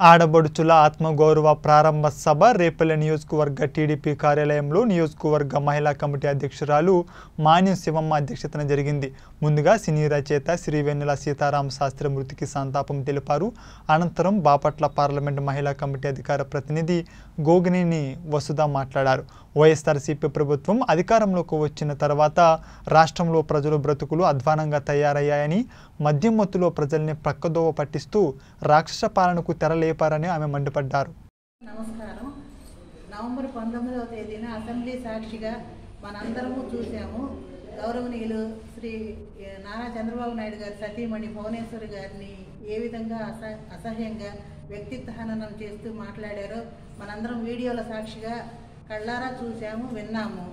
ఆడబడుచుల ఆత్మగౌరవ ప్రారంభ సభ రేపల్లె నియోజకవర్గ టీడీపీ కార్యాలయంలో నియోజకవర్గ మహిళా కమిటీ అధ్యక్షురాలు మాన్యం శివమ్మ అధ్యక్షతన జరిగింది ముందుగా సినీ రచయిత శ్రీ వెన్నెల సీతారామ శాస్త్రి మృతికి సంతాపం తెలిపారు అనంతరం బాపట్ల పార్లమెంటు మహిళా కమిటీ అధికార ప్రతినిధి గోగినేని వసుధ మాట్లాడారు వైఎస్ఆర్సీపీ ప్రభుత్వం అధికారంలోకి వచ్చిన తర్వాత రాష్ట్రంలో ప్రజల బ్రతుకులు అధ్వానంగా తయారయ్యాయని మద్యం మత్తులో ప్రజల్ని ప్రక్కదోవ పట్టిస్తూ రాక్షస పాలనకు తెరలేపారని ఆమె మండిపడ్డారు నమస్కారం నవంబర్ పంతొమ్మిదవ తేదీన అసెంబ్లీ సాక్షిగా మనందరము చూసాము గౌరవనీయులు శ్రీ ఏ, నారా చంద్రబాబు నాయుడు గారి సతీమణి భువనేశ్వరి గారిని ఏ విధంగా అస అసహ్యంగా వ్యక్తిత్వ హననం చేస్తూ మాట్లాడారో మనందరం వీడియోల సాక్షిగా కళ్ళారా చూసాము విన్నాము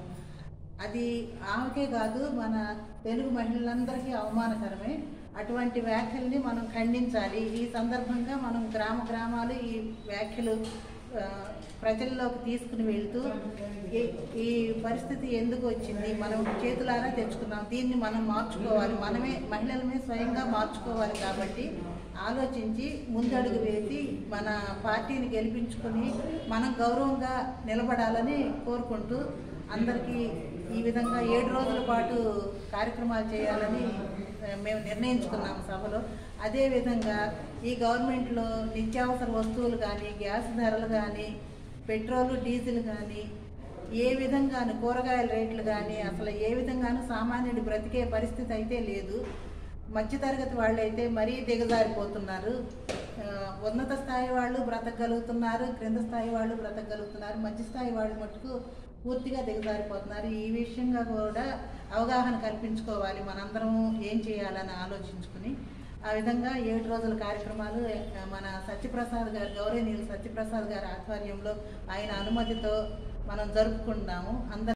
అది ఆమెకే కాదు మన తెలుగు మహిళలందరికీ అవమానకరమే అటువంటి వ్యాఖ్యల్ని మనం ఖండించాలి ఈ సందర్భంగా మనం గ్రామ గ్రామాలు ఈ వ్యాఖ్యలు ఆ, ప్రజల్లోకి తీసుకుని వెళ్తూ ఈ- ఈ పరిస్థితి ఎందుకు వచ్చింది మనం చేతులారా తెచ్చుకున్నాం దీన్ని మనం మార్చుకోవాలి మనమే మహిళలమే స్వయంగా మార్చుకోవాలి కాబట్టి ఆలోచించి ముందడుగు వేసి మన పార్టీని గెలిపించుకొని మనం గౌరవంగా నిలబడాలని కోరుకుంటూ అందరికీ ఈ విధంగా ఏడు రోజుల పాటు కార్యక్రమాలు చేయాలని ఆ, మేము నిర్ణయించుకున్నాము సభలో అదేవిధంగా ఈ గవర్నమెంట్లో నిత్యావసర వస్తువులు కానీ గ్యాస్ ధరలు కానీ పెట్రోలు డీజిల్ కానీ ఏ విధంగాను కూరగాయల రేట్లు కానీ అసలు ఏ విధంగాను సామాన్యుడి బ్రతికే పరిస్థితి అయితే లేదు మధ్యతరగతి వాళ్ళు అయితే మరీ దిగజారిపోతున్నారు ఆ, ఉన్నత స్థాయి వాళ్ళు బ్రతకగలుగుతున్నారు క్రింద స్థాయి వాళ్ళు బ్రతకగలుగుతున్నారు మధ్య స్థాయి వాళ్ళు మటుకు పూర్తిగా దిగజారిపోతున్నారు ఈ విషయంగా కూడా అవగాహన కల్పించుకోవాలి మనందరం ఏం చేయాలని ఆలోచించుకుని ఆ విధంగా ఏడు రోజుల కార్యక్రమాలు ఆ, మన సత్యప్రసాద్ గారు గౌరవనీయులు సత్యప్రసాద్ గారి ఆధ్వర్యంలో ఆయన అనుమతితో మనం జరుపుకుంటాము అందరి